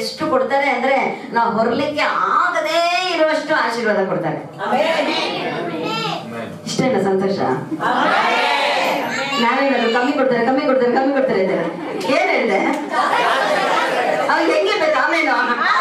ಎಷ್ಟು ಕೊಡ್ತಾರೆ ಅಂದ್ರೆ ನಾವು ಹೊರಲಿಕ್ಕೆ ಆಗದೇ ಇರುವಷ್ಟು ಆಶೀರ್ವಾದ ಕೊಡ್ತಾರೆ ಇಷ್ಟೇನ ಸಂತೋಷ ನಾನೇನದು ಕಮ್ಮಿ ಕೊಡ್ತಾರೆ ಕಮ್ಮಿ ಕೊಡ್ತಾರೆ ಕಮ್ಮಿ ಕೊಡ್ತಾರೆ ಅಂತಾರೆ ಏನ್ ಹೇಳಿದೆ ಅವ್ನು ಹೆಂಗಿರ್ಬೇಕು ಆಮೇಲೆ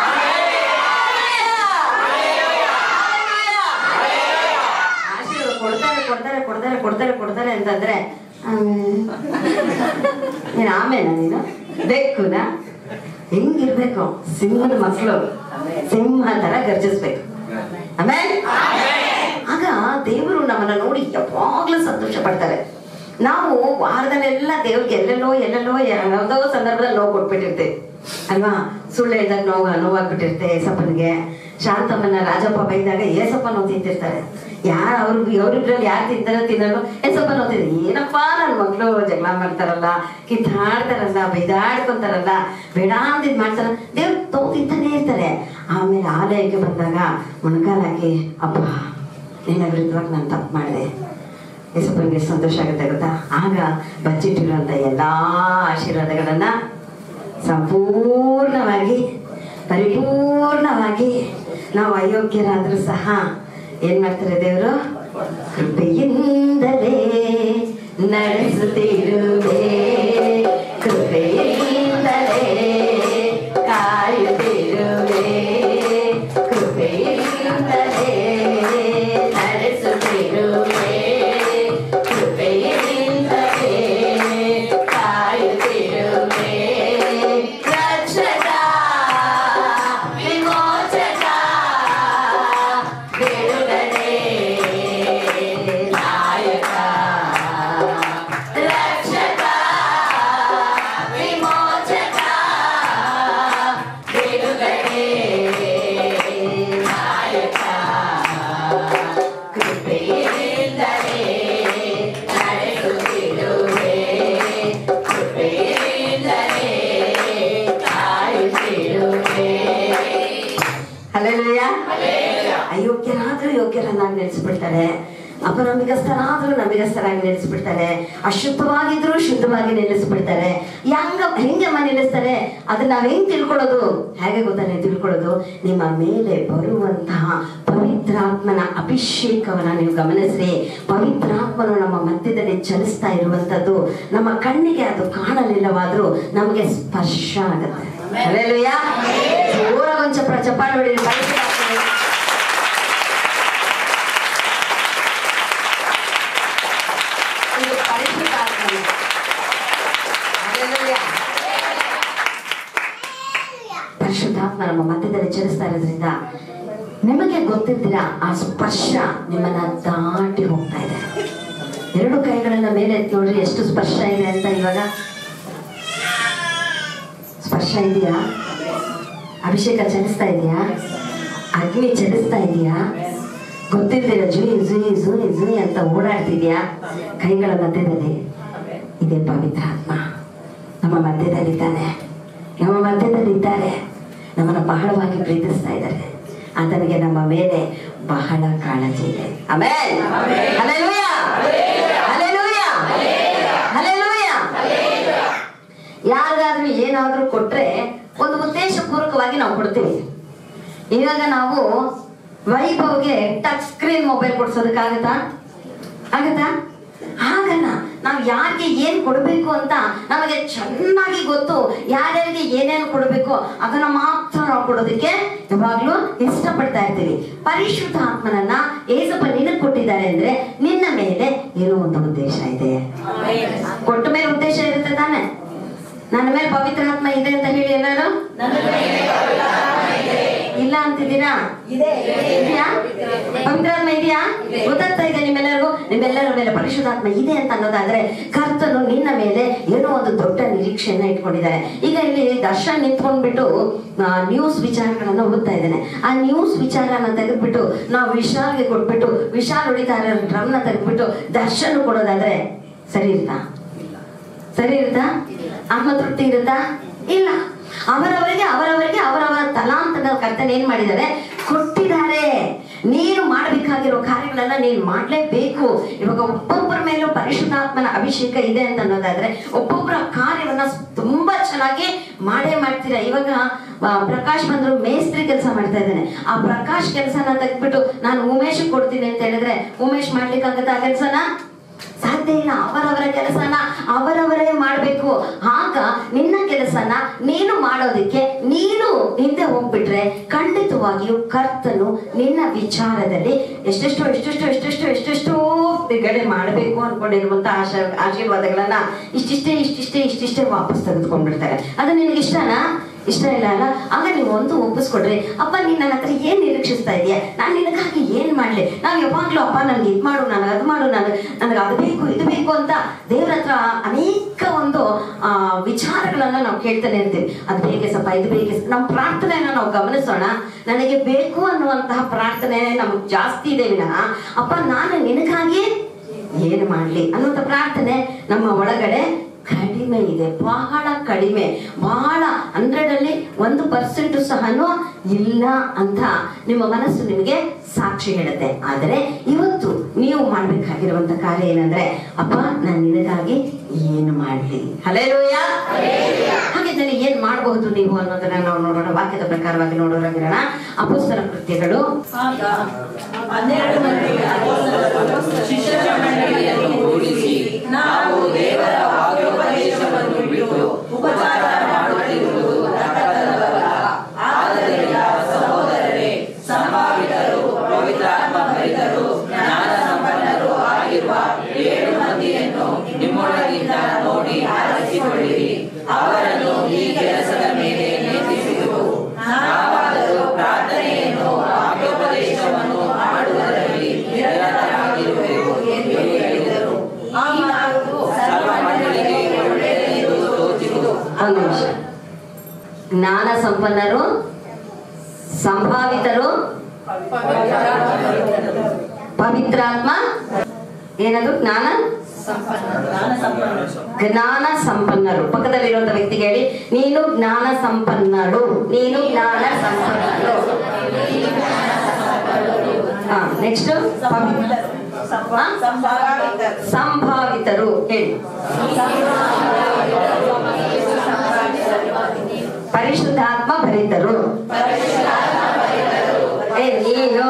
ಆಶೀರ್ವಾದ ಕೊಡ್ತಾರೆ ಕೊಡ್ತಾರೆ ಕೊಡ್ತಾರೆ ಕೊಡ್ತಾರೆ ಕೊಡ್ತಾರೆ ಅಂತಂದ್ರೆ ಆಮೇಲೆ ನೀನು ಆಮೇಲೆ ನೀನು ಬೆಕ್ಕುನ ಹೆಂಗಿರ್ಬೇಕು ಸಿಂಹದ ಮಕ್ಕಳು ಸಿಂಹ ತರ ಗರ್ಜಿಸ್ಬೇಕು ಆಮೇಲೆ ಆಗ ದೇವರು ನಮ್ಮನ್ನ ನೋಡಿ ಯಾವಾಗ್ಲೂ ಸಂತೋಷ ಪಡ್ತಾರೆ ನಾವು ವಾರದಲ್ಲೆಲ್ಲ ದೇವ್ರಿಗೆ ಎಲ್ಲೆಲ್ಲೋ ಎಲ್ಲೆಲ್ಲೋ ಯಾವುದೋ ಸಂದರ್ಭದಲ್ಲಿ ನೋವು ಕೊಟ್ಬಿಟ್ಟಿರ್ತೇವೆ ಅಲ್ವಾ ಸುಳ್ಳು ಹೇಳ್ದಾಗ ನೋವು ನೋವಾಗ್ಬಿಟ್ಟಿರುತ್ತೆ ಏಸಪ್ಪನಿಗೆ ಶಾಂತಮ್ಮನ ರಾಜಪ್ಪ ಬೈದಾಗ ಏಸಪ್ಪ ನೋವು ತಿಂತಿರ್ತಾರೆ ಯಾರು ಅವ್ರಿಗೆ ಅವ್ರಿಬ್ರಲ್ಲಿ ಯಾರು ತಿಂತಾರೋ ತಿನ್ನೋರು ಏಸಪ್ಪ ನೋವು ತಿಂತಾರೆ ಏನಪ್ಪ ನನ್ನ ಮಗಳು ಜಗಳ ಮಾಡ್ತಾರಲ್ಲ ಕಿತ್ತಾಡ್ತಾರಲ್ಲ ಬೈದಾಡ್ಕೊಂತಾರಲ್ಲ ಬೇಡ ಅಂದಿದ್ ಮಾಡ್ತಾರ ದೇವ್ರು ತೋ ತಿಂತಾನೆ ಇರ್ತಾರೆ ಆಮೇಲೆ ಆಲಯಕ್ಕೆ ಬಂದಾಗ ಮೊಣಕಾಲಾಕಿ ಅಪ್ಪ ನಿನ್ನ ವಿರುದ್ಧವಾಗಿ ನಾನು ತಪ್ಪು ಮಾಡಿದೆ ಯೇಸಪ್ಪನಿಗೆ ಎಷ್ಟು ಸಂತೋಷ ಆಗುತ್ತೆ ಗೊತ್ತಾ ಆಗ ಬಚ್ಚಿಟ್ಟಿರುವಂಥ ಎಲ್ಲ ಆಶೀರ್ವಾದಗಳನ್ನ ಸಂಪೂರ್ಣವಾಗಿ ಪರಿಪೂರ್ಣವಾಗಿ ನಾವು ಅಯೋಗ್ಯರಾದರೂ ಸಹ ಏನ್ ಮಾಡ್ತಾರೆ ದೇವರು ಕೃಪೆಯಿಂದಲೇ ನಡೆಸುತ್ತಿರುವೆ ಕೃಪೆಯಿಂದಲೇ ಕಾಯುತ್ತಿರುವೆ ಕೃಪೆಯಿಂದಲೇ ನಡೆಸುತ್ತಿರುವೆ ಕೃಪೆಯಿಂದಲೇ ಕಾಯುತ್ತಿರುವೆ ರಕ್ಷಕ ವಿಮೋಚಕ ಬಿಡುಗಡೆ ನಾಯಕ ರಕ್ಷಕ ವಿಮೋಚಕ ಬಿಡುಗಡೆ ನಾಯಕ ಕೃಪೆಯಿಂದಲೇ ನಡೆಸುತ್ತಿರುವೆ ಕೃಪೆಯಿಂದಲೇ ಕಾಯುತ್ತಿರುವೆ ಹಲ್ಲೆಲೂಯಾ ಅಯೋಗ್ಯರಾದ್ರೂ ಯೋಗ್ಯರನ್ನಾಗಿ ನೆಲೆಸ್ಬಿಡ್ತಾರೆ ಅಪನಂಬಿಕಸ್ಥರಾದ್ರೂ ನಂಬಿಕಸ್ಥರಾಗಿ ನೆಲೆಸ್ಬಿಡ್ತಾರೆ ಅಶುದ್ಧವಾಗಿದ್ರು ಶುದ್ಧವಾಗಿ ನೆಲೆಸ್ಬಿಡ್ತಾರೆ ಹೆಂಗ ಹೆಂಗಮ್ಮ ನಿಲ್ಲಿಸ್ತಾರೆ ಅದನ್ನ ನಾವ್ ಹೆಂಗ್ ತಿಳ್ಕೊಳ್ಳೋದು ಹೇಗೆ ಗೊತ್ತಾನೆ ತಿಳ್ಕೊಳ್ಳೋದು ನಿಮ್ಮ ಮೇಲೆ ಬರುವಂತಹ ಪವಿತ್ರಾತ್ಮನ ಅಭಿಷೇಕವನ್ನ ನೀವು ಗಮನಿಸ್ರಿ ಪವಿತ್ರಾತ್ಮನು ನಮ್ಮ ಮಧ್ಯದಲ್ಲಿ ಚಲಿಸ್ತಾ ಇರುವಂತದ್ದು ನಮ್ಮ ಕಣ್ಣಿಗೆ ಅದು ಕಾಣಲಿಲ್ಲವಾದ್ರೂ ನಮಗೆ ಸ್ಪರ್ಶ ಆಗುತ್ತೆ ಹಲ್ಲೆಲೂಯಾ ಜೋರಾಗಿ ಒಂದ್ ಚಪ್ರ ಚಪ್ಪಾಳೆ ಹೊಡೀರಿ ಪವಿತ್ರಾತ್ಮನೇ. ಇದು ಪರಿಶುದ್ಧಾತ್ಮನೇ. ಹಲ್ಲೆಲೂಯಾ. ಪರಿಶುದ್ಧಾತ್ಮ ನಮ್ಮ ಮಧ್ಯದಲ್ಲಿ ಚಲಿಸ್ತಾ ಇರೋದ್ರಿಂದ ನಿಮಗೆ ಗೊತ್ತಿದ್ದೀರ ಆ ಸ್ಪರ್ಶ ನಿಮ್ಮನ್ನ ದಾಟಿ ಹೋಗ್ತಾ ಇದೆ ಎರಡು ಕೈಗಳನ್ನ ಮೇಲೆ ಎತ್ತಿ ನೋಡ್ರಿ ಎಷ್ಟು ಸ್ಪರ್ಶ ಇದೆ ಅಂತ ಇವಾಗ ಸ್ಪರ್ಶ ಇದೆಯಾ ಅಭಿಷೇಕ ಚಲಿಸ್ತಾ ಇದೆಯಾ ಅಗ್ನಿ ಚಲಿಸ್ತಾ ಇದೆಯಾ ಗೊತ್ತಿದ್ದೀರ ಜುಯಿ ಜುಯಿ ಜುಯಿ ಜುಯಿ ಅಂತ ಓಡಾಡ್ತಿದ್ಯಾ ಕೈಗಳ ಮಧ್ಯದಲ್ಲಿ ಇದೇ ಪವಿತ್ರಾತ್ಮ ನಮ್ಮ ಮಧ್ಯದಲ್ಲಿದ್ದಾನೆ ನಮ್ಮ ಮಧ್ಯದಲ್ಲಿದ್ದಾರೆ ನಮ್ಮನ್ನು ಬಹಳವಾಗಿ ಪ್ರೀತಿಸ್ತಾ ಇದ್ದಾರೆ ಆತನಿಗೆ ನಮ್ಮ ಮೇಲೆ ಬಹಳ ಕಾಳಜಿ ಇದೆ ಆಮೇಲೆ ಹಲ್ಲೆಲೂಯಾ ಹಲ್ಲೆಲೂಯಾ ಹಲ್ಲೆಲೂಯಾ ಯಾರಿಗಾದ್ರೂ ಏನಾದ್ರೂ ಕೊಟ್ರೆ ಒಂದು ಉದ್ದೇಶಪೂರ್ವಕವಾಗಿ ನಾವು ಕೊಡ್ತೀವಿ ಇವಾಗ ನಾವು ವೈಭವ್ಗೆ ಟಚ್ ಸ್ಕ್ರೀನ್ ಮೊಬೈಲ್ ಕೊಡ್ಸೋದಕ್ಕಾಗತ್ತಾ ಆಗತ್ತಾ ಆಗಲ್ಲ ನಾವು ಯಾರಿಗೆ ಏನ್ ಕೊಡಬೇಕು ಅಂತ ನಮಗೆ ಚೆನ್ನಾಗಿ ಗೊತ್ತು ಯಾರ್ಯಾರಿಗೆ ಏನೇನು ಕೊಡಬೇಕು ಅದನ್ನ ಮಾತ್ರ ನಾವು ಕೊಡೋದಕ್ಕೆ ಯಾವಾಗ್ಲೂ ಇಷ್ಟಪಡ್ತಾ ಇರ್ತೀವಿ ಪರಿಶುದ್ಧ ಆತ್ಮನನ್ನ ಏಸಪ್ಪ ನಿನಗ್ ಕೊಟ್ಟಿದ್ದಾರೆ ಅಂದ್ರೆ ನಿನ್ನ ಮೇಲೆ ಏನೋ ಒಂದು ಉದ್ದೇಶ ಇದೆ ಕೊಟ್ಟ ಮೇಲೆ ಉದ್ದೇಶ ಇರುತ್ತೆ ತಾನೆ ನನ್ನ ಮೇಲೆ ಪವಿತ್ರ ಆತ್ಮ ಇದೆ ಅಂತ ಹೇಳಿ ಎಲ್ಲರೂ ಇಲ್ಲ ಅಂತಿದ್ದೀರಾ ಇದೆಯಾ ಪವಿತ್ರಾತ್ಮ ಇದೆಯಾ ಗೊತ್ತಾಗ್ತಾ ಇದೆ ನಿಮ್ಮೆಲ್ಲರಿಗೂ ನಿಮ್ಮೆಲ್ಲರ ಮೇಲೆ ಪರಿಶುದ್ಧಾತ್ಮ ಇದೆ ಅಂತ ಅನ್ನೋದಾದ್ರೆ ಕರ್ತನು ನಿನ್ನ ಮೇಲೆ ಏನೋ ಒಂದು ದೊಡ್ಡ ನಿರೀಕ್ಷೆಯನ್ನ ಇಟ್ಕೊಂಡಿದ್ದಾರೆ ಈಗ ಇಲ್ಲಿ ದರ್ಶನ್ ನಿಂತ್ಕೊಂಡ್ಬಿಟ್ಟು ನ್ಯೂಸ್ ವಿಚಾರಗಳನ್ನ ಓದ್ತಾ ಇದ್ದೇನೆ ಆ ನ್ಯೂಸ್ ವಿಚಾರನ ತೆಗೆದ್ಬಿಟ್ಟು ನಾವು ವಿಶಾಲ್ಗೆ ಕೊಟ್ಬಿಟ್ಟು ವಿಶಾಲ್ ಹೊಡಿತಾ ಇರೋ ಡ್ರಮ್ನ ತೆಗೆದ್ಬಿಟ್ಟು ದರ್ಶನ್ ಕೊಡೋದಾದ್ರೆ ಸರಿ ಇರುತ್ತಾ ಸರಿ ಇರುತ್ತಾ ಆತ್ಮತೃಪ್ತಿ ಇರುತ್ತಾ ಇಲ್ಲ ಅವರವರಿಗೆ ಅವರವರಿಗೆ ಅವರವರ ತಲಾಂತದ ಕರ್ತನ ಏನ್ ಮಾಡಿದ್ದಾರೆ ಕೊಟ್ಟಿದ್ದಾರೆ ನೀನು ಮಾಡಬೇಕಾದ ಮಾಡಬೇಕಾಗಿರೋ ಕಾರ್ಯಗಳೆಲ್ಲ ನೀನು ಮಾಡಲೇಬೇಕು ಇವಾಗ ಒಬ್ಬೊಬ್ಬರ ಮೇಲೂ ಪರಿಶುದ್ಧಾತ್ಮನ ಅಭಿಷೇಕ ಇದೆ ಅಂತ ಅನ್ನೋದಾದ್ರೆ ಒಬ್ಬೊಬ್ಬರ ಕಾರ್ಯವನ್ನ ತುಂಬಾ ಚೆನ್ನಾಗಿ ಮಾಡೇ ಮಾಡ್ತೀರಾ ಇವಾಗ ಆ, ಪ್ರಕಾಶ್ ಬಂದ್ರು ಮೇಸ್ತ್ರಿ ಕೆಲಸ ಮಾಡ್ತಾ ಇದ್ದಾನೆ ಆ ಪ್ರಕಾಶ್ ಕೆಲಸನ ತೆಗ್ದ್ಬಿಟ್ಟು ನಾನು ಉಮೇಶ್ ಕೊಡ್ತೀನಿ ಅಂತ ಹೇಳಿದ್ರೆ ಉಮೇಶ್ ಮಾಡ್ಲಿಕ್ಕಾಗತ್ತ ಆ ಕೆಲಸನ ಸಾಧ್ಯ ಇಲ್ಲ ಅವರವರ ಕೆಲಸನ ಅವರವರೇ ಮಾಡಬೇಕು ಆಗ ನಿನ್ನ ಕೆಲಸನ ನೀನು ಮಾಡೋದಕ್ಕೆ ನೀನು ಹಿಂದೆ ಹೋಗ್ಬಿಟ್ರೆ ಖಂಡಿತವಾಗಿಯೂ ಕರ್ತನು ನಿನ್ನ ವಿಚಾರದಲ್ಲಿ ಎಷ್ಟೆಷ್ಟೋ ಎಷ್ಟೆಷ್ಟೋ ಎಷ್ಟೆಷ್ಟೋ ಎಷ್ಟೆಷ್ಟೋ ಬಿಡುಗಡೆ ಮಾಡಬೇಕು ಅನ್ಕೊಂಡಿರುವಂತ ಆಶ ಆಶೀರ್ವಾದಗಳನ್ನ ಇಷ್ಟಿಷ್ಟೇ ಇಷ್ಟಿಷ್ಟೇ ಇಷ್ಟಿಷ್ಟೇ ವಾಪಸ್ ತೆಗೆದುಕೊಂಡ್ಬಿಡ್ತಾರೆ ಅದು ನಿನಗೆ ಇಷ್ಟನಾ ಇಷ್ಟ ಇಲ್ಲ ಅಲ್ಲ ಆಗ ನೀವು ಒಂದು ಒಪ್ಪಿಸ್ಕೊಡ್ರಿ ಅಪ್ಪ ನೀನ್ ನನ್ನ ಹತ್ರ ಏನ್ ನಿರೀಕ್ಷಿಸ್ತಾ ಇದೆಯಾ ನಾನು ನಿನಗಾಗಿ ಏನ್ ಮಾಡ್ಲಿ ನಾವ್ ಯಾವಾಗ್ಲೂ ಅಪ್ಪ ನನ್ಗೆ ಇದ್ ಮಾಡು ನನಗೆ ಅದು ಮಾಡು ನನಗೆ ನನಗೆ ಅದು ಬೇಕು ಇದು ಬೇಕು ಅಂತ ದೇವ್ರ ಹತ್ರ ಅನೇಕ ಒಂದು ಆ ವಿಚಾರಗಳನ್ನ ನಾವು ಕೇಳ್ತಾನೆ ಇರ್ತೀವಿ ಅದು ಬೇಕೆ ಸ್ವಲ್ಪ ಇದು ಬೇಕೆ ಸ್ವಲ್ಪ. ನಮ್ಮ ಪ್ರಾರ್ಥನೆಯನ್ನ ನಾವು ಗಮನಿಸೋಣ ನನಗೆ ಬೇಕು ಅನ್ನುವಂತಹ ಪ್ರಾರ್ಥನೆ ನಮ್ಗೆ ಜಾಸ್ತಿ ಇದೆ ವಿನಃ ಅಪ್ಪ ನಾನು ನಿನಗಾಗಿ ಏನು ಮಾಡ್ಲಿ ಅನ್ನುವಂಥ ಪ್ರಾರ್ಥನೆ ನಮ್ಮ ಒಳಗಡೆ ಕಡಿಮೆ ಇದೆ ಬಹಳ ಕಡಿಮೆ ಬಹಳ ಹಂಡ್ರೆಡ್ ಅಲ್ಲಿ ಒಂದು ಪರ್ಸೆಂಟ್ ಸಹನು ಇಲ್ಲ ಅಂತ ನಿಮ್ಮ ಮನಸ್ಸು ನಿಮಗೆ ಸಾಕ್ಷಿ ಹೇಳುತ್ತೆ ಆದರೆ ಇವತ್ತು ನೀವು ಮಾಡ್ಬೇಕಾಗಿರುವಂತ ಕಾರ್ಯ ಏನಂದ್ರೆ ಅಪ್ಪ ನಾನು ನಿನಗಾಗಿ ಏನು ಮಾಡ್ಲಿ ಹಲೇಲೂಯ ಹಾಗಿದ್ದಲ್ಲಿ ಏನ್ ಮಾಡಬಹುದು ನೀವು ಅನ್ನೋದನ್ನ ನಾವು ನೋಡೋಣ ವಾಕ್ಯದ ಪ್ರಕಾರವಾಗಿ ನೋಡೋರಾಗಿರೋಣ ಅಪೋಸ್ತರ ಕೃತ್ಯಗಳು ಆಗ ಹನ್ನೆರಡು ಮಂದಿ ಅಪೊಸ್ತಲರು ಶಿಷ್ಯರ ಮಂಡಳಿಯನ್ನು ಕೂಡಿಸಿ ನಾವು ದೇವರ ವಾಕ್ಯೋಪದೇಶವನ್ನು ಬಿಟ್ಟು ಉಪಚಾರ ಮಾಡುತ್ತಿರುವುದು ರಕ್ತದವರ ಆದ್ದರಿಂದ ಸಹೋದರರೇ ಸಂಭಾವಿತರು ಪವಿತ್ರಾತ್ಮ ಭರಿತರು ಜ್ಞಾನ ಸಂಪನ್ನರು ಆಗಿರುವ ಏಳು ಮಂದಿಯನ್ನು ನಿಮ್ಮೊಳಗಿಂದ ನೋಡಿ ಆರಿಸಿಕೊಳ್ಳಿರಿ ಅವರನ್ನು ಈ ಕೆಲಸದ ಮೇಲೆ ನೇಮಿಸಿರುವುದು ನಾವಾದರೂ ಪ್ರಾರ್ಥನೆಯನ್ನು ವಾಕ್ಯೋಪದೇಶವನ್ನು ಮಾಡುವುದರಲ್ಲಿ ನಿರತರಾಗಿರುವೆವು ಎಂದು ಹೇಳಿದರು ಆ ಮಾತು ಸರ್ವ ಮಂಡಳಿಗೆ ಒಳ್ಳೆಯದೆಂದು ತೋಚಿತು ಒಂದು ನಿಮಿಷ ಜ್ಞಾನ ಸಂಪನ್ನರು ಸಂಭಾವಿತರು ಪವಿತ್ರಾತ್ಮ ಏನದು ಜ್ಞಾನ ಜ್ಞಾನ ಸಂಪನ್ನ ಜ್ಞಾನ ಸಂಪನ್ನರು ಪಕ್ಕದಲ್ಲಿರುವಂತ ವ್ಯಕ್ತಿಗೆ ಹೇಳಿ ನೀನು ಜ್ಞಾನ ಸಂಪನ್ನಳು ನೀನು ಜ್ಞಾನ ಸಂಪನ್ನಳು ಹಾ ನೆಕ್ಸ್ಟ್ ಸಂಭಾವಿತರು ಸಂಭಾವಿತರು ಹೇಳಿ ಪರಿಶುದ್ಧಾತ್ಮ ಭರಿತರು ಏ ನೀನು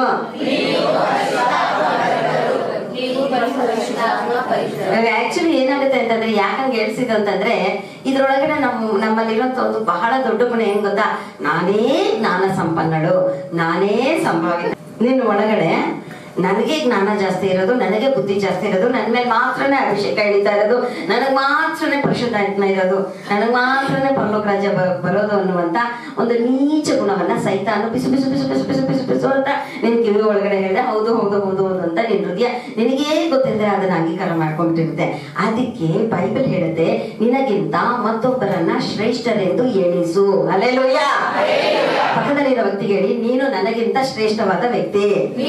ಆಕ್ಚುಲಿ ಏನಾಗುತ್ತೆ ಅಂತಂದ್ರೆ ಯಾಕಂಗೆ ಹೇಳ್ಸಿದ್ದು ಅಂತಂದ್ರೆ ಇದ್ರೊಳಗಡೆ ನಮ್ಮ ನಮ್ಮಲ್ಲಿರುವಂತ ಒಂದು ಬಹಳ ದೊಡ್ಡ ಗುಣ ಏನ್ ಗೊತ್ತಾ ನಾನೇ ಜ್ಞಾನ ಸಂಪನ್ನಳು ನಾನೇ ಸಂಭಾವಿತ ನಿನ್ನ ಒಳಗಡೆ ನನಗೆ ಜ್ಞಾನ ಜಾಸ್ತಿ ಇರೋದು ನನಗೆ ಬುದ್ಧಿ ಜಾಸ್ತಿ ಇರೋದು ನನ್ನ ಮೇಲೆ ಮಾತ್ರನೇ ಅಭಿಷೇಕ ಹಿಡಿತಾ ಇರೋದು ನನಗೆ ಮಾತ್ರನೇ ಪರಿಶುದ್ಧಾತ್ಮ ಇರೋದು ನನಗೆ ಮಾತ್ರನೇ ಪರಲೋಕ ರಾಜ್ಯ ಬ- ಬರೋದು ಅನ್ನುವಂತ ಒಂದು ನೀಚ ಗುಣವನ್ನ ಸೈತಾನು ಬಿಸು ಬಿಸು ಬಿಸು ಬಿಸು ಬಿಸು ಬಿಸು ಬಿಸು ಅಂತ ನಿನ್ ಕಿವಿ ಒಳಗಡೆ ಹೇಳಿದೆ ಹೌದು ಹೌದು ಹೌದು ಹೌದು ಅಂತ ನಿನ್ ಹೃದಯ ನಿನಗೇ ಗೊತ್ತಿದ್ರೆ ಅದನ್ನ ಅಂಗೀಕಾರ ಮಾಡ್ಕೊಂಡ್ಬಿಟ್ಟಿರುತ್ತೆ ಅದಕ್ಕೆ ಬೈಬಲ್ ಹೇಳುತ್ತೆ ನಿನಗಿಂತ ಮತ್ತೊಬ್ಬರನ್ನ ಶ್ರೇಷ್ಠರೆಂದು ಎಣಿಸು ಅಲ್ಲೇಲೂಯ ಪಕ್ಕದಲ್ಲಿರೋ ವ್ಯಕ್ತಿಗೆ ಹೇಳಿ ನೀನು ನನಗಿಂತ ಶ್ರೇಷ್ಠವಾದ ವ್ಯಕ್ತಿ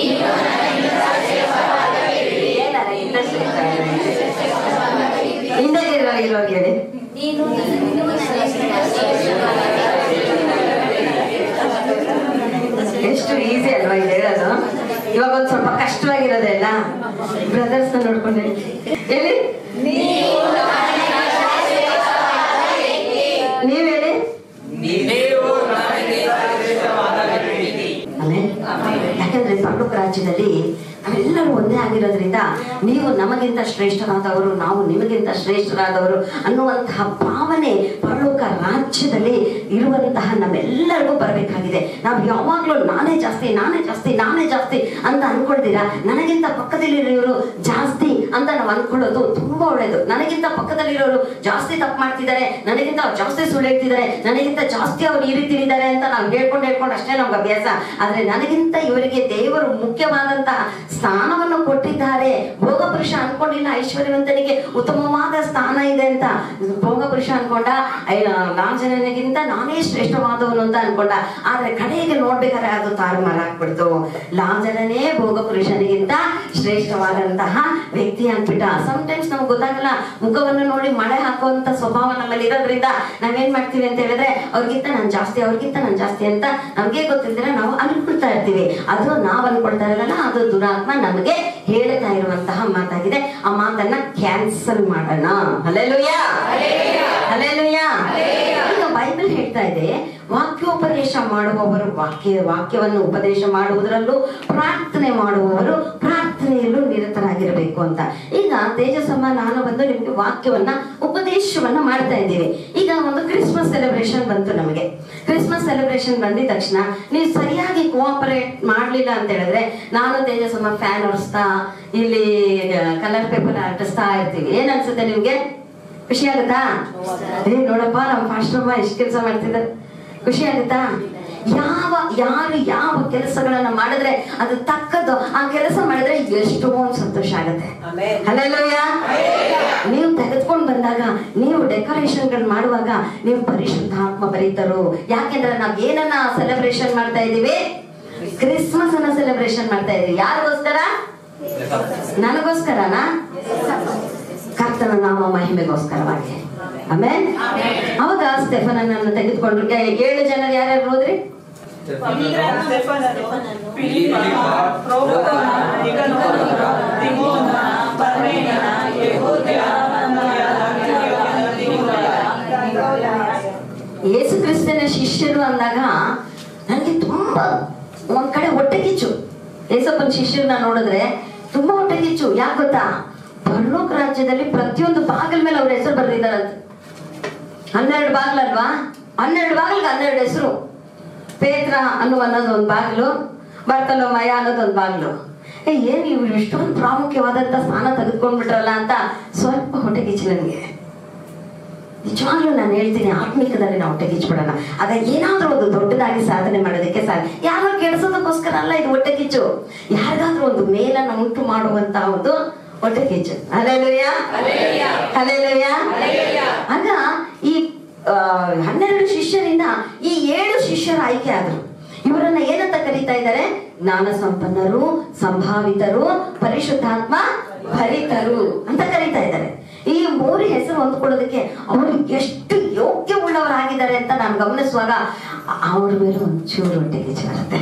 ಏ, ನನಗಿಂತ ಶ್ರೇಷ್ಠವಾದ ವ್ಯಕ್ತಿ. ಹಿಂದೆ ಇರೋರಿಗೆ ಹೇಳಿ ನೀನು ನನ್ನನ್ನು ಶ್ರೇಷ್ಠವಾದ ಎಷ್ಟು ಈಸಿ ಅಲ್ವಾ ಇದು ಹೇಳೋದು ಇವಾಗ ಒಂದ್ ಸ್ವಲ್ಪ ಕಷ್ಟವಾಗಿರೋದೆಲ್ಲ ಬ್ರದರ್ಸ್ ನೋಡ್ಕೊಂಡು ಹೇಳಿ ಹೇಳಿ ನೀವ್ ಹೇಳಿ ಆಮೇಲೆ ಯಾಕಂದ್ರೆ ಪರಲೋಕ ರಾಜ್ಯದಲ್ಲಿ ನಾವೆಲ್ಲರೂ ಒಂದೇ ಆಗಿರೋದ್ರಿಂದ ನೀವು ನಮಗಿಂತ ಶ್ರೇಷ್ಠರಾದವರು ನಾವು ನಿಮಗಿಂತ ಶ್ರೇಷ್ಠರಾದವರು ಅನ್ನುವಂತಹ ಭಾವನೆ ಪರಲೋಕ ರಾಜ್ಯದಲ್ಲಿ ಇರುವಂತಹ ನಮ್ಮೆಲ್ಲರಿಗೂ ಬರಬೇಕಾಗಿದೆ ನಾವು ಯಾವಾಗಲೂ ನಾನೇ ಜಾಸ್ತಿ ನಾನೇ ಜಾಸ್ತಿ ನಾನೇ ಜಾಸ್ತಿ ಅಂತ ಅನ್ಕೊಳ್ತೀರಾ ನನಗಿಂತ ಪಕ್ಕದಲ್ಲಿರೋರು ಜಾಸ್ತಿ ಅಂತ ನಾವು ಅನ್ಕೊಳ್ಳೋದು ತುಂಬಾ ಒಳ್ಳೇದು ನನಗಿಂತ ಪಕ್ಕದಲ್ಲಿರೋರು ಜಾಸ್ತಿ ತಪ್ಪು ಮಾಡ್ತಿದ್ದಾರೆ ನನಗಿಂತ ಅವ್ರು ಜಾಸ್ತಿ ಸುಳ್ಳು ಹೇಳ್ತಿದ್ದಾರೆ ನನಗಿಂತ ಜಾಸ್ತಿ ಅವ್ರು ಈ ರೀತಿ ಇದ್ದಾರೆ ಅಂತ ನಾವು ಹೇಳ್ಕೊಂಡು ಹೇಳ್ಕೊಂಡು ಅಷ್ಟೇ ನಮ್ಗೆ ಅಭ್ಯಾಸ ಆದ್ರೆ ನನಗಿಂತ ಇವರಿಗೆ ದೇವರು ಮುಖ್ಯವಾದಂತಹ ಸ್ಥಾನವನ್ನು ಕೊಟ್ಟಿದ್ದಾರೆ ಭೋಗ ಪುರುಷ ಅನ್ಕೊಂಡಿಲ್ಲ ಐಶ್ವರ್ಯವಂತನಿಗೆ ಉತ್ತಮವಾದ ಸ್ಥಾನ ಇದೆ ಅಂತ ಭೋಗ ಪುರುಷ ಅನ್ಕೊಂಡ ಲಾಂಛನನಿಗಿಂತ ನಾನೇ ಶ್ರೇಷ್ಠವಾದವನು ಅಂತ ಅನ್ಕೊಂಡ ಆದ್ರೆ ಕಡೆಗೆ ನೋಡ್ಬೇಕಾದ್ರೆ ಅದು ತಾರುಮಾರ ಆಗ್ಬಿಡ್ತು ಲಾಂಛನನೇ ಭೋಗ ಪುರುಷನಿಗಿಂತ ಶ್ರೇಷ್ಠವಾದಂತಹ ವ್ಯಕ್ತಿ ಅಂದ್ಬಿಟ್ಟ ಟೈಮ್ಸ್ ನಮ್ಗೆ ಗೊತ್ತಾಗಲ್ಲ ಮುಖವನ್ನು ನೋಡಿ ಮಳೆ ಹಾಕುವಂತ ಸ್ವಭಾವ ನಮ್ಮಲ್ಲಿ ಇರೋದ್ರಿಂದ ನಾವೇನ್ ಮಾಡ್ತೀವಿ ಅಂತ ಹೇಳಿದ್ರೆ ಅವ್ರಿಗಿಂತ ನಾನು ಜಾಸ್ತಿ ಅವ್ರಿಗಿಂತ ನಾನು ಜಾಸ್ತಿ ಅಂತ ನಮ್ಗೆ ಗೊತ್ತಿಲ್ದಿರ ನಾವು ಅನ್ಕೊಳ್ತಾ ಇರ್ತೀವಿ ಅದು ನಾವ್ ಅನ್ಕೊಳ್ತಾ ಇರಲ್ಲ ಅದು ದುರಾತ್ಮ ಪರಿಶುದ್ಧಾತ್ಮ ನಮಗೆ ಹೇಳ್ತಾ ಇರುವಂತಹ ಮಾತಾಗಿದೆ ಆ ಮಾತನ್ನ ಕ್ಯಾನ್ಸಲ್ ಮಾಡೋಣ ಅಲ್ಲೆಲುಯ್ಯ ಅಲ್ಲೆಲುಯ್ಯ ಈಗ ಬೈಬಲ್ ಹೇಳ್ತಾ ಇದೆ ವಾಕ್ಯೋಪದೇಶ ಮಾಡುವವರು ವಾಕ್ಯ ವಾಕ್ಯವನ್ನು ಉಪದೇಶ ಮಾಡುವುದರಲ್ಲೂ ಪ್ರಾರ್ಥನೆ ಮಾಡುವವರು ಪ್ರಾರ್ಥನೆಯಲ್ಲೂ ನಿರತರಾಗಿರಬೇಕು ಅಂತ ಈಗ ತೇಜಸ್ಸಮ್ಮ ನಾನು ಬಂದು ನಿಮ್ಗೆ ವಾಕ್ಯವನ್ನ ಉಪದೇಶವನ್ನ ಮಾಡ್ತಾ ಇದ್ದೀವಿ ಈಗ ಒಂದು ಕ್ರಿಸ್ಮಸ್ ಸೆಲೆಬ್ರೇಷನ್ ಬಂತು ನಮಗೆ ಕ್ರಿಸ್ಮಸ್ ಸೆಲೆಬ್ರೇಷನ್ ಬಂದಿದ ತಕ್ಷಣ ನೀವು ಸರಿಯಾಗಿ ಕೋಆಪರೇಟ್ ಮಾಡ್ಲಿಲ್ಲ ಅಂತ ಹೇಳಿದ್ರೆ ನಾನು ತೇಜಸ್ಸಮ್ಮ ಫ್ಯಾನ್ ಹೊರಿಸ್ತಾ ಇಲ್ಲಿ ಕಲರ್ ಪೇಪರ್ ಅಂಟಿಸ್ತಾ ಇರ್ತೀವಿ ಏನ್ ಅನ್ಸುತ್ತೆ ನಿಮ್ಗೆ ಖುಷಿ ಆಗುತ್ತಾ ಏ ನೋಡಪ್ಪ ನಮ್ಮ ಪಾಶ್ರಮ ಎಷ್ಟು ಕೆಲಸ ಮಾಡ್ತಿದ್ದಾರೆ ಖುಷಿ ಆಗುತ್ತಾ ಯಾವ ಯಾರು ಯಾವ ಕೆಲಸಗಳನ್ನ ಮಾಡಿದ್ರೆ ಅದು ತಕ್ಕದ್ದು ಆ ಕೆಲಸ ಮಾಡಿದ್ರೆ ಎಷ್ಟೋ ಒಂದು ಸಂತೋಷ ಆಗುತ್ತೆ ಆಮೆನ್. ಅಲ್ಲೆಲ್ಲೂಯ್ಯ ನೀವು ತೆಗೆದುಕೊಂಡು ಬಂದಾಗ ನೀವು ಡೆಕೋರೇಷನ್ಗಳು ಮಾಡುವಾಗ ನೀವು ಪರಿಶುದ್ಧಾತ್ಮ ಬರೀತರು ಯಾಕೆಂದ್ರೆ ನಾವ್ ಏನನ್ನ ಸೆಲೆಬ್ರೇಷನ್ ಮಾಡ್ತಾ ಇದೀವಿ ಕ್ರಿಸ್ಮಸ್ ಅನ್ನ ಸೆಲೆಬ್ರೇಷನ್ ಮಾಡ್ತಾ ಇದೀವಿ ಯಾರಿಗೋಸ್ಕರ ನನಗೋಸ್ಕರನಾ ಕರ್ತನ ನಾಮ ಮಹಿಮೆಗೋಸ್ಕರವಾಗಿ ಆಮೇಲೆ ಅವಾಗ ಸ್ಟೆಫನನ್ನ ತೆಗೆದುಕೊಂಡ್ರು ಏ- ಏಳು ಜನರು ಯಾರ್ಯಾರು ಹೋದ್ರಿ ಪವಿತ್ರ ಸ್ಟೆಫನನು, ಫಿಲಿಪ, ಪ್ರೋಕೋನ, ನಿಕನೋನ, ತಿಮೋನ, ಪರ್ಮೇನ, ಯೆಹೂದ್ಯ, ಅನನಯ, ನಿಕೋಲ, ಯೇಸು ಕ್ರಿಸ್ತನ ಶಿಷ್ಯರು ಅಂದಾಗ ನನಗೆ ತುಂಬಾ ಒಂದ್ ಕಡೆ ಹೊಟ್ಟೆ ಕಿಚ್ಚು ಯೇಸಪ್ಪನ ಶಿಷ್ಯರನ್ನ ನೋಡಿದ್ರೆ ತುಂಬಾ ಹೊಟ್ಟೆ ಕಿಚ್ಚು ಯಾಕೆ ಗೊತ್ತಾ ಪರಲೋಕ ರಾಜ್ಯದಲ್ಲಿ ಪ್ರತಿಯೊಂದು ಬಾಗಿಲ ಮೇಲೆ ಅವ್ರ ಹೆಸರು ಬರೆದಿದ್ದಾರಂತೆ ಹನ್ನೆರಡು ಬಾಗಿಲಲ್ವಾ ಹನ್ನೆರಡು ಬಾಗಿಲ್ಗೆ ಹನ್ನೆರಡು ಹೆಸರು ಪೇತ್ರ ಅನ್ನುವ ಅನ್ನೋದು ಒಂದು ಬಾಗಿಲು ಬರ್ತಲೋಮಯ ಅನ್ನೋದು ಒಂದು ಬಾಗಿಲು ಏ ಏನ್ ಇವ್ರು ಇಷ್ಟೊಂದು ಪ್ರಾಮುಖ್ಯವಾದಂತ ಸ್ಥಾನ ತೆಗೆದುಕೊಂಡ್ಬಿಟ್ರಲ್ಲ ಅಂತ ಸ್ವಲ್ಪ ಹೊಟ್ಟೆ ಕಿಚ್ಚು ನನಗೆ ನಿಜವಾಗ್ಲೂ ನಾನು ಹೇಳ್ತೀನಿ ಆತ್ಮಿಕದಲ್ಲಿ ನಾವು ಹೊಟ್ಟೆ ಕಿಚ್ಬಿಡೋಣ ಅದ ಏನಾದ್ರೂ ಒಂದು ದೊಡ್ಡದಾಗಿ ಸಾಧನೆ ಮಾಡೋದಕ್ಕೆ ಸಾಧ್ಯ ಯಾರೋ ಕೆಡ್ಸೋದಕ್ಕೋಸ್ಕರ ಅಲ್ಲ ಇದು ಹೊಟ್ಟೆ ಕಿಚ್ಚು ಯಾರಿಗಾದ್ರೂ ಒಂದು ಮೇಲನ್ನ ಉಂಟು ಮಾಡುವಂತ ಒಂದು ಹೊಟ್ಟೆ ಕಿಚ್ಚು ಅಲ್ಲೆಲ್ಲೂಯ್ಯ ಅಲ್ಲೆಲ್ಲೂಯ್ಯ ಆಗ ಈ ಆ, ಹನ್ನೆರಡು ಶಿಷ್ಯರಿಂದ ಈ ಏಳು ಶಿಷ್ಯರು ಆಯ್ಕೆ ಆದ್ರು ಇವರನ್ನ ಏನಂತ ಕರೀತಾ ಇದ್ದಾರೆ ಜ್ಞಾನ ಸಂಪನ್ನರು ಸಂಭಾವಿತರು ಪರಿಶುದ್ಧಾತ್ಮ ಭರಿತರು ಅಂತ ಕರೀತಾ ಇದ್ದಾರೆ ಈ ಮೂರು ಹೆಸರು ಹೊಂದ್ಕೊಳ್ಳೋದಕ್ಕೆ ಅವರು ಎಷ್ಟು ಯೋಗ್ಯ ಉಳ್ಳವರಾಗಿದ್ದಾರೆ ಅಂತ ನಾನು ಗಮನಿಸುವಾಗ ಅವ್ರ ಮೇಲೆ ಒಂಚೂರು ಹೊಟ್ಟೆಗೆ ಬರುತ್ತೆ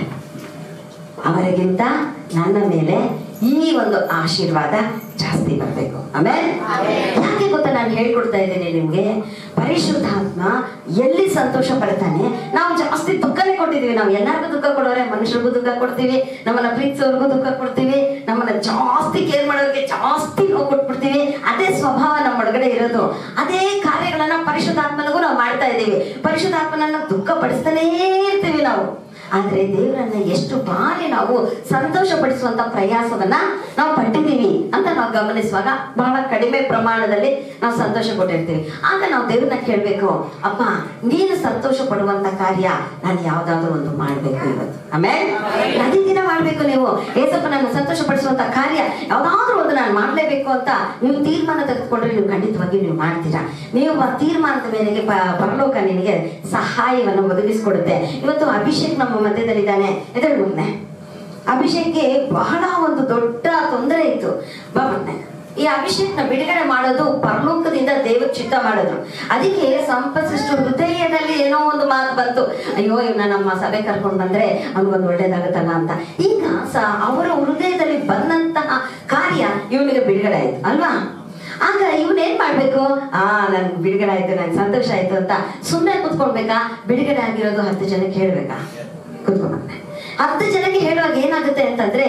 ಅವರಿಗಿಂತ ನನ್ನ ಮೇಲೆ ಈ ಒಂದು ಆಶೀರ್ವಾದ ಜಾಸ್ತಿ ಬರಬೇಕು ಆಮೇಲೆ ಯಾಕೆ ಗೊತ್ತಾ ನಾನು ಹೇಳ್ಕೊಡ್ತಾ ಇದ್ದೀನಿ ನಿಮ್ಗೆ ಪರಿಶುದ್ಧಾತ್ಮ ಎಲ್ಲಿ ಸಂತೋಷ ಪಡ್ತಾನೆ ನಾವು ಜಾಸ್ತಿ ದುಃಖನೇ ಕೊಟ್ಟಿದೀವಿ ನಾವು ಎಲ್ಲರಿಗೂ ದುಃಖ ಕೊಡೋರೆ ಮನುಷ್ಯರಿಗೂ ದುಃಖ ಕೊಡ್ತೀವಿ ನಮ್ಮನ್ನ ಪ್ರೀತಿಸೋರ್ಗೂ ದುಃಖ ಕೊಡ್ತೀವಿ ನಮ್ಮನ್ನ ಜಾಸ್ತಿ ಕೇರ್ ಮಾಡೋರಿಗೆ ಜಾಸ್ತಿ ನೋವು ಕೊಟ್ಬಿಡ್ತೀವಿ ಅದೇ ಸ್ವಭಾವ ನಮ್ಮ ಒಳಗಡೆ ಇರೋದು ಅದೇ ಕಾರ್ಯಗಳನ್ನ ಪರಿಶುದ್ಧಾತ್ಮನಿಗೂ ನಾವು ಮಾಡ್ತಾ ಇದ್ದೀವಿ ಪರಿಶುದ್ಧಾತ್ಮನನ್ನ ದುಃಖ ಪಡಿಸ್ತಾನೇ ಇರ್ತೀವಿ ನಾವು ಆದ್ರೆ ದೇವರನ್ನ ಎಷ್ಟು ಬಾರಿ ನಾವು ಸಂತೋಷ ಪಡಿಸುವಂತ ಪ್ರಯಾಸವನ್ನ ನಾವು ಪಟ್ಟಿದ್ದೀವಿ ಅಂತ ನಾವು ಗಮನಿಸುವಾಗ ಬಹಳ ಕಡಿಮೆ ಪ್ರಮಾಣದಲ್ಲಿ ನಾವು ಸಂತೋಷ ಕೊಟ್ಟಿರ್ತೀವಿ ಆಗ ನಾವು ದೇವ್ರನ್ನ ಕೇಳ್ಬೇಕು ಅಪ್ಪ ನೀನು ಸಂತೋಷ ಪಡುವಂತ ಕಾರ್ಯ ನಾನು ಯಾವ್ದಾದ್ರು ಒಂದು ಮಾಡ್ಬೇಕು ಇವತ್ತು ಆಮೇಲೆ ಪ್ರತಿದಿನ ಮಾಡ್ಬೇಕು ನೀವು ಏಸಪ್ಪ ನನ್ನ ಸಂತೋಷ ಪಡಿಸುವಂತ ಕಾರ್ಯ ಯಾವ್ದಾದ್ರು ಒಂದು ನಾನು ಮಾಡ್ಲೇಬೇಕು ಅಂತ ನೀವು ತೀರ್ಮಾನ ತೆಗೆದುಕೊಂಡ್ರೆ ನೀವು ಖಂಡಿತವಾಗಿ ನೀವು ಮಾಡ್ತೀರಾ ನೀವು ಆ ತೀರ್ಮಾನದ ಮೇರೆಗೆ ಪ- ಪರಲೋಕ ನಿನಗೆ ಸಹಾಯವನ್ನು ಒದಗಿಸಿಕೊಡುತ್ತೆ ಇವತ್ತು ಅಭಿಷೇಕ್ ನಮ್ಮ ಮಧ್ಯದಲ್ಲಿದ್ದಾನೆ ಎದುರು ಮೊನ್ನೆ ಅಭಿಷೇಕ್ಗೆ ಬಹಳ ಒಂದು ದೊಡ್ಡ ತೊಂದರೆ ಇತ್ತು ಬಾ ಮೊನ್ನೆ ಈ ಅಭಿಷೇಕ್ನ ಬಿಡುಗಡೆ ಮಾಡೋದು ಪರಲೋಕದಿಂದ ದೇವ ಚಿತ್ತ ಮಾಡೋದು ಅದಕ್ಕೆ ಸಂಪಸಿಷ್ಟು ಹೃದಯದಲ್ಲಿ ಏನೋ ಒಂದು ಮಾತು ಬಂತು ಅಯ್ಯೋ ಇವನ್ನ ನಮ್ಮ ಸಭೆ ಕರ್ಕೊಂಡು ಬಂದ್ರೆ ಅವ್ನಿಗೊಂದು ಒಳ್ಳೇದಾಗುತ್ತಲ್ಲ ಅಂತ ಈಗ ಸ ಅವರ ಹೃದಯದಲ್ಲಿ ಬಂದಂತಹ ಕಾರ್ಯ ಇವನಿಗೆ ಬಿಡುಗಡೆ ಆಯ್ತು ಅಲ್ವಾ ಆಗ ಇವನ್ ಏನ್ ಮಾಡ್ಬೇಕು ಆ ನನ್ ಬಿಡುಗಡೆ ಆಯ್ತು ನನ್ ಸಂತೋಷ ಆಯ್ತು ಅಂತ ಸುಮ್ಮನೆ ಕುತ್ಕೊಳ್ಬೇಕಾ ಬಿಡುಗಡೆ ಆಗಿರೋದು ಹತ್ತು ಜನಕ್ಕೆ ಹೇಳ್ಬೇಕಾ ಕುತ್ಕೊಂಡ್ಬಂದೆ ಹತ್ತು ಜನಕ್ಕೆ ಹೇಳುವಾಗ ಏನಾಗುತ್ತೆ ಅಂತಂದ್ರೆ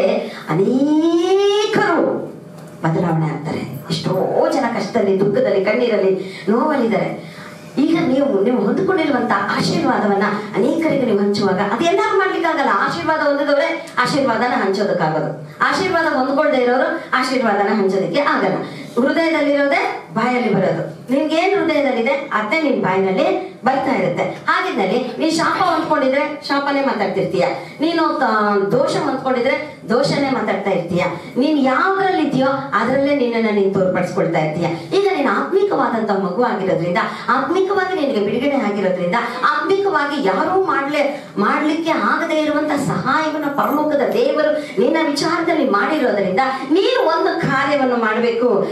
ಅನೇಕರು ಬದಲಾವಣೆ ಆಗ್ತಾರೆ ಎಷ್ಟೋ ಜನ ಕಷ್ಟದಲ್ಲಿ ದುಃಖದಲ್ಲಿ ಕಣ್ಣೀರಲ್ಲಿ ನೋವಲ್ಲಿದ್ದಾರೆ ಈಗ ನೀವು ನೀವು ಹೊಂದಿಕೊಂಡಿರುವಂತ ಆಶೀರ್ವಾದವನ್ನ ಅನೇಕರಿಗೆ ನೀವು ಹಂಚುವಾಗ ಅದೆಲ್ಲಾರು ಮಾಡ್ಲಿಕ್ಕಾಗಲ್ಲ ಆಶೀರ್ವಾದ ಹೊಂದಿದವರೇ ಆಶೀರ್ವಾದನ ಹಂಚೋದಕ್ಕಾಗೋದು ಆಶೀರ್ವಾದ ಹೊಂದ್ಕೊಳ್ದೆ ಇರೋರು ಆಶೀರ್ವಾದನ ಹಂಚೋದಕ್ಕೆ ಆಗಲ್ಲ ಹೃದಯದಲ್ಲಿರೋದೇ ಬಾಯಲ್ಲಿ ಬರೋದು ನಿಮ್ಗೆ ಏನ್ ಹೃದಯದಲ್ಲಿದೆ ಅದೇ ನಿನ್ ಬಾಯಿನಲ್ಲಿ ಬರ್ತಾ ಇರುತ್ತೆ ಹಾಗಿದ್ದಲ್ಲಿ ನೀನ್ ಶಾಪ ಹೊಂದ್ಕೊಂಡಿದ್ರೆ ಶಾಪನೇ ಮಾತಾಡ್ತಿರ್ತೀಯ ನೀನು ತ- ದೋಷ ಹೊಂದ್ಕೊಂಡಿದ್ರೆ ದೋಷನೇ ಮಾತಾಡ್ತಾ ಇರ್ತೀಯ ನೀನ್ ಯಾವ್ದ್ರಲ್ಲಿ ಇದೆಯೋ ಅದರಲ್ಲೇ ನಿನ್ನನ್ನ ನೀನ್ ತೋರ್ಪಡಿಸ್ಕೊಳ್ತಾ ಇರ್ತೀಯ ಈಗ ನೀನು ಆತ್ಮಿಕವಾದಂತ ಮಗು ಆಗಿರೋದ್ರಿಂದ ಆತ್ಮಿಕವಾಗಿ ನಿನಗೆ ಬಿಡುಗಡೆ ಆಗಿರೋದ್ರಿಂದ ಆತ್ಮಿಕವಾಗಿ ಯಾರೂ ಮಾಡ್ಲೆ ಮಾಡ್ಲಿಕ್ಕೆ ಆಗದೆ ಇರುವಂತ ಸಹಾಯವನ್ನ ಪರಲೋಕದ ದೇವರು ನಿನ್ನ ವಿಚಾರದಲ್ಲಿ ಮಾಡಿರೋದ್ರಿಂದ ನೀನು ಒಂದು ಕಾರ್ಯವನ್ನು ಮಾಡಬೇಕು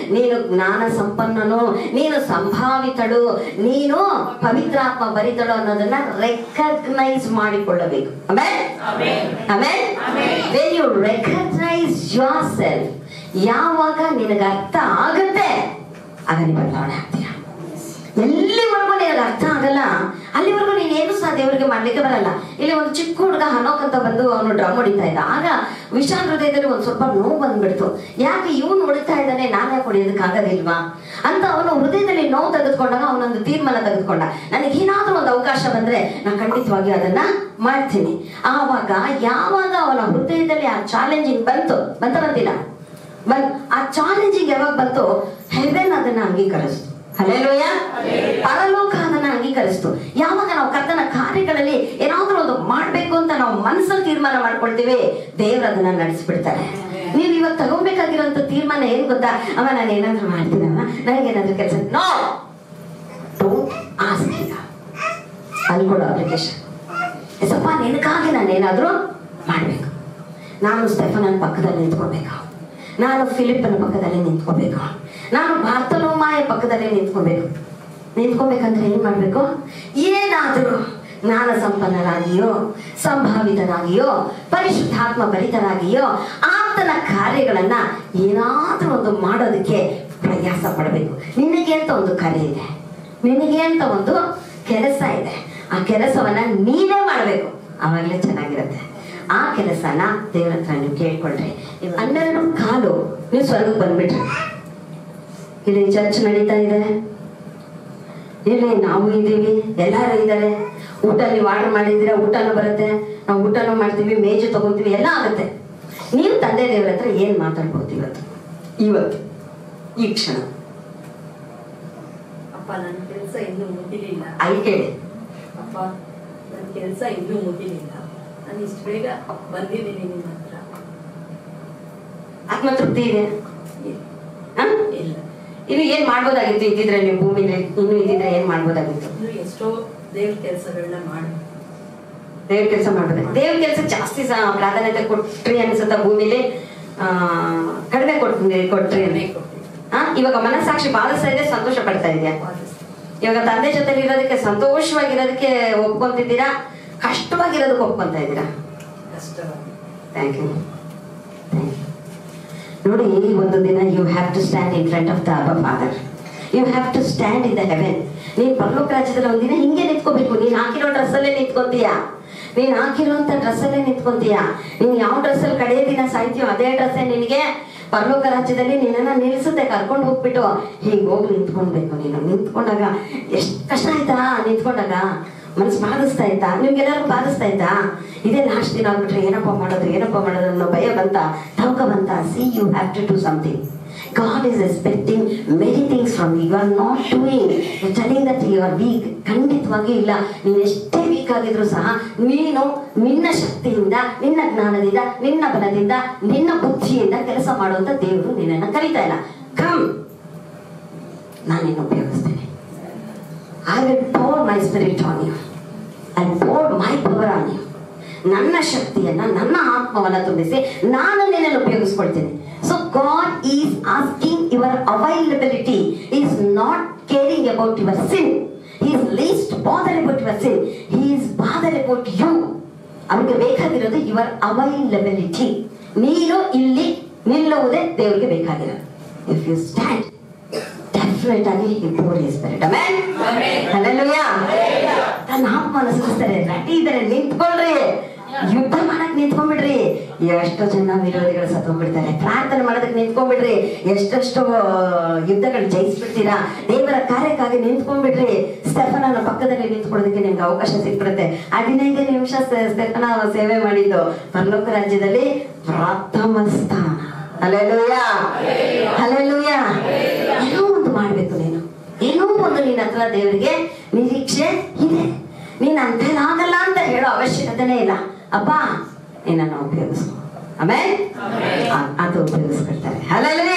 ನೀನು ಜ್ಞಾನ ಸಂಪನ್ನನು ನೀನು ಸಂಭಾವಿತಳು ನೀನು ಪವಿತ್ರಾತ್ಮ ಭರಿತಳು ಅನ್ನೋದನ್ನ ರೆಕಗ್ನೈಸ್ ಮಾಡಿಕೊಳ್ಳಬೇಕು ಆಮೇಲೆ ಆಮೇಲೆ when you recognise yourself ಯಾವಾಗ ನಿನಗೆ ಅರ್ಥ ಆಗುತ್ತೆ ಆಗ ನೀವು ಬದಲಾವಣೆ ಆಗ್ತೀರಾ ಎಲ್ಲಿವರೆಗೂ ನಿನಗೆ ಅರ್ಥ ಆಗಲ್ಲ ಅಲ್ಲಿವರೆಗೂ ನೀನು ಏನು ಸಹ ದೇವರಿಗೆ ಮಾಡ್ಲಿಕ್ಕೆ ಬರಲ್ಲ ಇಲ್ಲಿ ಒಂದು ಚಿಕ್ಕ ಹುಡುಗ ಹನೋಕ್ ಅಂತ ಬಂದು ಅವನು ಡ್ರಮ್ ಹೊಡಿತಾ ಇದ್ದ ಆಗ ವಿಶಾಲ ಹೃದಯದಲ್ಲಿ ಒಂದು ಸ್ವಲ್ಪ ನೋವು ಬಂದ್ಬಿಡ್ತು ಯಾಕೆ ಇವನು ಹೊಡಿತಾ ಇದ್ದಾನೆ ನಾನು ಯಾಕೆ ಹೊಡಿಯೋದಕ್ಕಾಗೋದಿಲ್ವಾ ಅಂತ ಅವನು ಹೃದಯದಲ್ಲಿ ನೋವು ತೆಗೆದುಕೊಂಡಾಗ ಅವನೊಂದು ತೀರ್ಮಾನ ತೆಗೆದುಕೊಂಡ ನನಗೆ ಏನಾದ್ರೂ ಒಂದು ಅವಕಾಶ ಬಂದ್ರೆ ನಾನು ಖಂಡಿತವಾಗಿ ಅದನ್ನ ಮಾಡ್ತೀನಿ ಆವಾಗ ಯಾವಾಗ ಅವನ ಹೃದಯದಲ್ಲಿ ಆ ಚಾಲೆಂಜಿಂಗ್ ಬಂತು ಬಂತ ಬಂದಿಲ್ಲ ಬನ್ ಆ ಚಾಲೆಂಜಿಂಗ್ ಯಾವಾಗ ಬಂತು ಹೆವೆನ್ ಅದನ್ನ ಅಂಗೀಕರಿಸ್ತು ಹಲೇಲೋಯ ಪರಲೋಕ ಅದನ್ನ ಅಂಗೀಕರಿಸ್ತು ಯಾವಾಗ ನಾವು ಕರ್ತನ ಕಾರ್ಯಗಳಲ್ಲಿ ಏನಾದ್ರೂ ಒಂದು ಮಾಡ್ಬೇಕು ಅಂತ ನಾವು ಮನಸ್ಸಲ್ಲಿ ತೀರ್ಮಾನ ಮಾಡ್ಕೊಳ್ತೀವಿ ದೇವ್ರು ಅದನ್ನ ನಡೆಸ್ಬಿಡ್ತಾರೆ ನೀವು ಇವತ್ತು ತಗೋಬೇಕಾಗಿರೋಂಥ ತೀರ್ಮಾನ ಏನ್ ಗೊತ್ತಾ ಅವ ನಾನು ಏನಾದ್ರೂ ಮಾಡ್ತೀನಮ್ಮ ನನಗೇನಾದ್ರೂ ಕೆಲಸ ನೋ ಡೋಂಟ್ ಆಸ್ಕ್ ಈಗ ಅಲ್ಲಿ ಕೊಡು ಅಪ್ಲಿಕೇಶನ್ ಸ್ವಲ್ಪ ನಿನಗಾಗಿ ನಾನು ಏನಾದರೂ ಮಾಡಬೇಕು ನಾನು ಸ್ಟೆಫನನ ಪಕ್ಕದಲ್ಲಿ ನಿಂತ್ಕೋಬೇಕು ನಾನು ಫಿಲಿಪ್ಪನ ಪಕ್ಕದಲ್ಲಿ ನಿಂತ್ಕೋಬೇಕು ನಾನು ಬಾರ್ತಲೋಮಾಯ ಪಕ್ಕದಲ್ಲಿ ನಿಂತ್ಕೋಬೇಕು ನಿಂತ್ಕೋಬೇಕಂದ್ರೆ ಏನ್ ಮಾಡ್ಬೇಕು ಏನಾದರೂ ಜ್ಞಾನ ಸಂಪನ್ನರಾಗಿಯೋ ಸಂಭಾವಿತರಾಗಿಯೋ ಪರಿಶುದ್ಧಾತ್ಮ ಭರಿತರಾಗಿಯೋ ಆತನ ಕಾರ್ಯಗಳನ್ನ ಏನಾದ್ರೂ ಒಂದು ಮಾಡೋದಕ್ಕೆ ಪ್ರಯಾಸ ಪಡಬೇಕು ನಿನಗೆ ಅಂತ ಒಂದು ಕರೆ ಇದೆ ನಿನಗೆ ಅಂತ ಒಂದು ಕೆಲಸ ಇದೆ ಆ ಕೆಲಸವನ್ನ ನೀನೇ ಮಾಡಬೇಕು ಆವಾಗಲೇ ಚೆನ್ನಾಗಿರುತ್ತೆ ಆ ಕೆಲಸನ ದೇವರ ಹತ್ರ ನೀವು ಕೇಳ್ಕೊಳ್ರಿ ಹನ್ನೆರಡು ಕಾಲು ನೀವು ಸ್ವರ್ಗಕ್ಕೆ ಬಂದ್ಬಿಟ್ರಿ ಇಲ್ಲಿ ಚರ್ಚ್ ನಡೀತಾ ಇದೆ ಇಲ್ಲಿ ನಾವು ಇದ್ದೀವಿ ಎಲ್ಲರೂ ಇದ್ದಾರೆ ಊಟ ನೀವು ಆರ್ಡರ್ ಮಾಡಿದ್ರೆ ಊಟನೂ ಬರುತ್ತೆ ನಾವು ಊಟನೂ ಮಾಡ್ತೀವಿ ಮೇಜು ತಗೊಂತೀವಿ ಎಲ್ಲ ಆಗುತ್ತೆ ನೀವು ತಂದೆ ದೇವರ ಹತ್ರ ಏನ್ ಮಾತಾಡ್ಬೋದು ಇವತ್ತು ಇವತ್ತು ಈ ಕ್ಷಣ ಅಪ್ಪ ನನ್ನ ಕೆಲಸ ಇನ್ನೂ ಮುಗಿಲಿಲ್ಲ ಅಲ್ಲಿ ಕೇಳಿ ಅಪ್ಪ ನನ್ನ ಕೆಲಸ ಇನ್ನೂ ಮುಗಿಲಿಲ್ಲ ನಾನು ಇಷ್ಟು ಬೇಗ ಬಂದಿದ್ದೀನಿ ನಿಮ್ಮ ಹತ್ರ ಆತ್ಮತೃಪ್ತಿ ಇದೆ ಹ? ಇಲ್ಲ ಇನ್ನು ಏನ್ ಮಾಡ್ಬೋದಾಗಿತ್ತು ಇದ್ದಿದ್ರೆ ನೀವು ಭೂಮಿಲಿ ಇನ್ನು ಇದ್ದಿದ್ರೆ ಏನ್ ಮಾಡ್ಬೋದಾಗಿತ್ತು ಇನ್ನು ಎಷ್ಟೋ ದೇವ್ರ ಕೆಲಸಗಳನ್ನ ಮಾಡಿ ದೇವ್ರ ಕೆಲಸ ಮಾಡ್ಬೇಕು ದೇವ್ರ ಕೆಲಸ ಜಾಸ್ತಿ ಸಹ ಪ್ರಾಧಾನ್ಯತೆ ಕೊಟ್ರಿ ಅನ್ಸುತ್ತ ಭೂಮಿಲಿ ಆ ಕಡಿಮೆ ಕೊಟ್ರಿ ಕೊಟ್ರಿ ಕಡಿಮೆ ಅಂತ ಕೊಟ್ಟಿದ್ದೀನಿ. ಆ, ಇವಾಗ ಮನಸ್ಸಾಕ್ಷಿ ಬಾಧಿಸ್ತಾ ಇದೆ ಸಂತೋಷ ಪಡ್ತಾ ಇದೆಯಾ ಇವಾಗ ತಂದೆ ಜೊತೆಲಿ ಇರೋದಕ್ಕೆ ಸಂತೋಷವಾಗಿರೋದಕ್ಕೆ ಒಪ್ಕೊಂತಿದ್ದೀರಾ ಕಷ್ಟವಾಗಿರೋದಕ್ಕೆ ಒಪ್ಕೊಂತ ಇದ್ದೀರಾ ಕಷ್ಟವಾಗಿ ಥ್ಯಾಂಕ್ ಯು ನೋಡಿ ಒಂದು ದಿನ you have to stand in front of the Abba father you have to stand in the heaven ನೀನ್ ಪರಲೋಕ ರಾಜ್ಯದಲ್ಲಿ ಒಂದಿನ ಹಿಂಗೆ ನಿಂತ್ಕೋಬೇಕು ನೀನ್ ಹಾಕಿರೋ ಡ್ರೆಸ್ ಅಲ್ಲೇ ನಿಂತ್ಕೊಂತೀಯ ನೀನ್ ಹಾಕಿರೋಂತ ಡ್ರೆಸ್ ಅಲ್ಲೇ ನಿಂತ್ಕೊಂತೀಯ ನೀನ್ ಯಾವ ಡ್ರೆಸ್ ಅಲ್ಲಿ ಕಡೆಯ ದಿನ ಸಾಯ್ತೀಯೋ ಅದೇ ಡ್ರೆಸ್ಸೇ ನಿನಗೆ ಪರಲೋಕ ರಾಜ್ಯದಲ್ಲಿ ನಿನ್ನನ್ನ ನಿಲ್ಸುತ್ತೆ ಕರ್ಕೊಂಡು ಹೋಗ್ಬಿಟ್ಟು ಹೀಗೆ ಹೋಗಿ ನಿಂತ್ಕೊಳ್ಬೇಕು ನೀನು ನಿಂತ್ಕೊಂಡಾಗ ಎಷ್ಟು ಕಷ್ಟ ಆಯ್ತಾ ನಿಂತ್ಕೊಂಡಾಗ ಮನಸ್ಸು ಬಾಧಿಸ್ತಾ ಇತ್ತಾ ನಿಮ್ಗೆಲ್ಲರಿಗೂ ಬಾಧಿಸ್ತಾ ಇತ್ತಾ ಇದೇ ಲಾಸ್ಟ್ ದಿನ ಆಗ್ಬಿಟ್ರೆ ಏನಪ್ಪ ಮಾಡೋದು ಏನಪ್ಪ ಮಾಡೋದು ಅನ್ನೋ ಭಯ ಬಂತ ತವಕ ಬಂತ see you have to do something God is expecting many things from you. You are not doing. You're telling that you are weak. ಖಂಡಿತವಾಗಿ ಇಲ್ಲ ನೀನು ಎಷ್ಟೇ ವೀಕ್ ಆಗಿದ್ರು ಸಹ ನೀನು ನಿನ್ನ ಶಕ್ತಿಯಿಂದ ನಿನ್ನ ಜ್ಞಾನದಿಂದ ನಿನ್ನ ಬಲದಿಂದ ನಿನ್ನ ಬುದ್ಧಿಯಿಂದ ಕೆಲಸ ಮಾಡುವಂತ ದೇವರು ನಿನ್ನನ್ನು ಕರೀತಾ ಇಲ್ಲ ಕಮ್ ನಾನು ನಿನ್ನ ಉಪಯೋಗಿಸ್ತೇನೆ I will pour my spirit on you I pour my power on you ನನ್ನ ಶಕ್ತಿಯನ್ನ ನನ್ನ ಆತ್ಮವನ್ನ ತುಂಬಿಸಿ ನಾನು ನಿನ್ನನ್ನು ಉಪಯೋಗಿಸ್ಕೊಳ್ತೇನೆ so God is asking your availability is not caring about your sin is least bother about your sin is bother about you ಅವರಿಗೆ ಬೇಕಾಗಿರೋದು ಯುವರ್ ಅವೈಲಬಿಲಿಟಿ ನೀನು ಇಲ್ಲಿ ನಿಲ್ಲುವುದೇ ದೇವರಿಗೆ ಬೇಕಾಗಿರೋದು ಇಫ್ ಯು ಸ್ಟ್ಯಾಂಡ್ ಡೆಫಿನೆಟ್ ಆಗಿ ಇಂಪೋರ್ ಸ್ಪಿರಿಟ್ ಆಮೇಲೆ ಹಲ್ಲೆಲೂಯಾ ತನ್ನ ಆತ್ಮನ ಸುರಿಸ್ತಾರೆ ರೆಡಿ ಇದ್ದಾರೆ ನಿಂತ್ಕೊಳ್ರಿ ಯುದ್ಧ ಮಾಡಕ್ ನಿಂತ್ಕೊಂಡ್ಬಿಡ್ರಿ ಎಷ್ಟೋ ಜನ ವಿರೋಧಿಗಳು ಸತ್ತೋಗ್ಬಿಡ್ತಾರೆ ಪ್ರಾರ್ಥನೆ ಮಾಡೋದಕ್ಕೆ ನಿಂತ್ಕೊಂಡ್ಬಿಡ್ರಿ ಎಷ್ಟೆಷ್ಟು ಯುದ್ಧಗಳು ಜಯಿಸ್ಬಿಡ್ತೀರಾ ದೇವರ ಕಾರ್ಯಕ್ಕಾಗಿ ನಿಂತ್ಕೊಂಡ್ಬಿಡ್ರಿ ಸ್ಟೆಫನನ ಪಕ್ಕದಲ್ಲಿ ನಿಂತ್ಕೊಳ್ಳೋದಕ್ಕೆ ನಿಮ್ಗೆ ಅವಕಾಶ ಸಿಕ್ಬಿಡುತ್ತೆ ಹದಿನೈದು ನಿಮಿಷ ಸ್ಟೆ- ಸ್ಟೆಫನ ಸೇವೆ ಮಾಡಿದ್ದು ಪರಲೋಕ ರಾಜ್ಯದಲ್ಲಿ ಪ್ರಥಮ ಸ್ಥಾನ ಅಲ್ಲೆಲೂಯಾ ಅಲ್ಲೆಲೂಯಾ ಏನೋ ಒಂದು ಮಾಡ್ಬೇಕು ನೀನು ಏನೋ ಒಂದು ನಿನ್ನ ಹತ್ರ ದೇವರಿಗೆ ನಿರೀಕ್ಷೆ ಇದೆ ನೀನ್ ಅಂತೇನಾಗಲ್ಲ ಅಂತ ಹೇಳೋ ಅವಶ್ಯಕತೆನೇ ಇಲ್ಲ ಅಪ್ಪ ನಿನ್ನನ್ನು ಉಪಯೋಗಿಸು ಆಮೇಲೆ ಅದು ಉಪಯೋಗಿಸ್ಕೊಳ್ತಾರೆ ಅಲ್ಲೆಲೂಯಾ